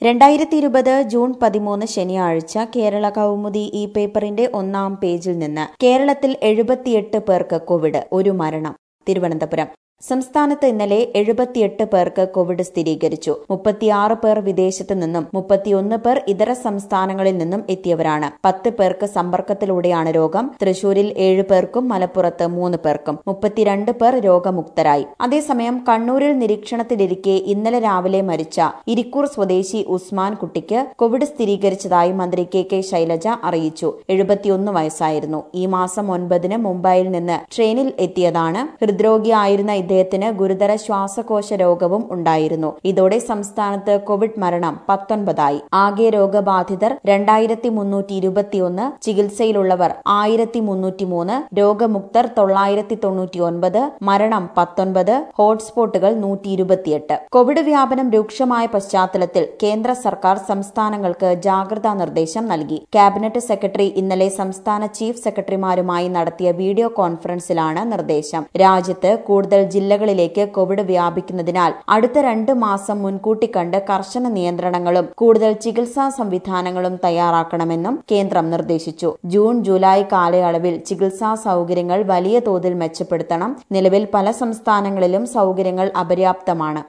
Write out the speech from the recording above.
രണ്ടായിരത്തി ഇരുപത് ജൂൺ പതിമൂന്ന് ശനിയാഴ്ച കേരള കൗമുദി ഈ പേപ്പറിന്റെ ഒന്നാം പേജിൽ നിന്ന് കേരളത്തിൽ എഴുപത്തിയെട്ട് പേർക്ക് കോവിഡ് ഒരു മരണം തിരുവനന്തപുരം സംസ്ഥാനത്ത് ഇന്നലെ എഴുപത്തിയെട്ട് പേർക്ക് കോവിഡ് സ്ഥിരീകരിച്ചു മുപ്പത്തിയാറ് പേർ വിദേശത്ത് നിന്നും മുപ്പത്തിയൊന്ന് പേർ ഇതര സംസ്ഥാനങ്ങളിൽ നിന്നും എത്തിയവരാണ് പത്ത് പേർക്ക് സമ്പർക്കത്തിലൂടെയാണ് രോഗം തൃശൂരിൽ ഏഴ് പേർക്കും മലപ്പുറത്ത് മൂന്ന് പേർക്കും മുപ്പത്തിരണ്ട് പേർ രോഗമുക്തരായി അതേസമയം കണ്ണൂരിൽ നിരീക്ഷണത്തിലിരിക്കെ ഇന്നലെ രാവിലെ മരിച്ച ഇരിക്കൂർ സ്വദേശി ഉസ്മാൻ കുട്ടിക്ക് കോവിഡ് സ്ഥിരീകരിച്ചതായി മന്ത്രി കെ കെ ശൈലജ അറിയിച്ചു എഴുപത്തിയൊന്ന് വയസ്സായിരുന്നു ഈ മാസം ഒൻപതിന് മുംബൈയിൽ നിന്ന് ട്രെയിനിൽ എത്തിയതാണ് ഹൃദ്രോഗിയായിരുന്ന ഇദ്ദേഹത്തിന് ഗുരുതര ശ്വാസകോശ രോഗവും ഉണ്ടായിരുന്നു ഇതോടെ സംസ്ഥാനത്ത് കോവിഡ് മരണം പത്തൊൻപതായി ആകെ രോഗബാധിതർ രണ്ടായിരത്തി മുന്നൂറ്റി ഇരുപത്തിയൊന്ന് ചികിത്സയിലുള്ളവർ ആയിരത്തി മുന്നൂറ്റിമൂന്ന് രോഗമുക്തർ തൊള്ളായിരത്തി തൊണ്ണൂറ്റിയൊൻപത് മരണം പത്തൊൻപത് ഹോട്ട്സ്പോട്ടുകൾ നൂറ്റി ഇരുപത്തിയെട്ട് കോവിഡ് വ്യാപനം രൂക്ഷമായ പശ്ചാത്തലത്തിൽ കേന്ദ്ര സർക്കാർ സംസ്ഥാനങ്ങൾക്ക് ജാഗ്രതാ നിർദ്ദേശം നൽകി ക്യാബിനറ്റ് സെക്രട്ടറി ഇന്നലെ സംസ്ഥാന ചീഫ് സെക്രട്ടറിമാരുമായി നടത്തിയ വീഡിയോ കോൺഫറൻസിലാണ് നിർദ്ദേശം രാജ്യത്ത് കൂടുതൽ ജില്ലകളിലേക്ക് കോവിഡ് വ്യാപിക്കുന്നതിനാൽ അടുത്ത രണ്ട് മാസം മുൻകൂട്ടി കണ്ട് കർശന നിയന്ത്രണങ്ങളും കൂടുതൽ ചികിത്സാ സംവിധാനങ്ങളും തയ്യാറാക്കണമെന്നും കേന്ദ്രം നിർദ്ദേശിച്ചു ജൂൺ ജൂലൈ കാലയളവിൽ ചികിത്സാ സൗകര്യങ്ങൾ വലിയ തോതിൽ മെച്ചപ്പെടുത്തണം നിലവിൽ പല സംസ്ഥാനങ്ങളിലും സൗകര്യങ്ങൾ അപര്യാപ്തമാണ്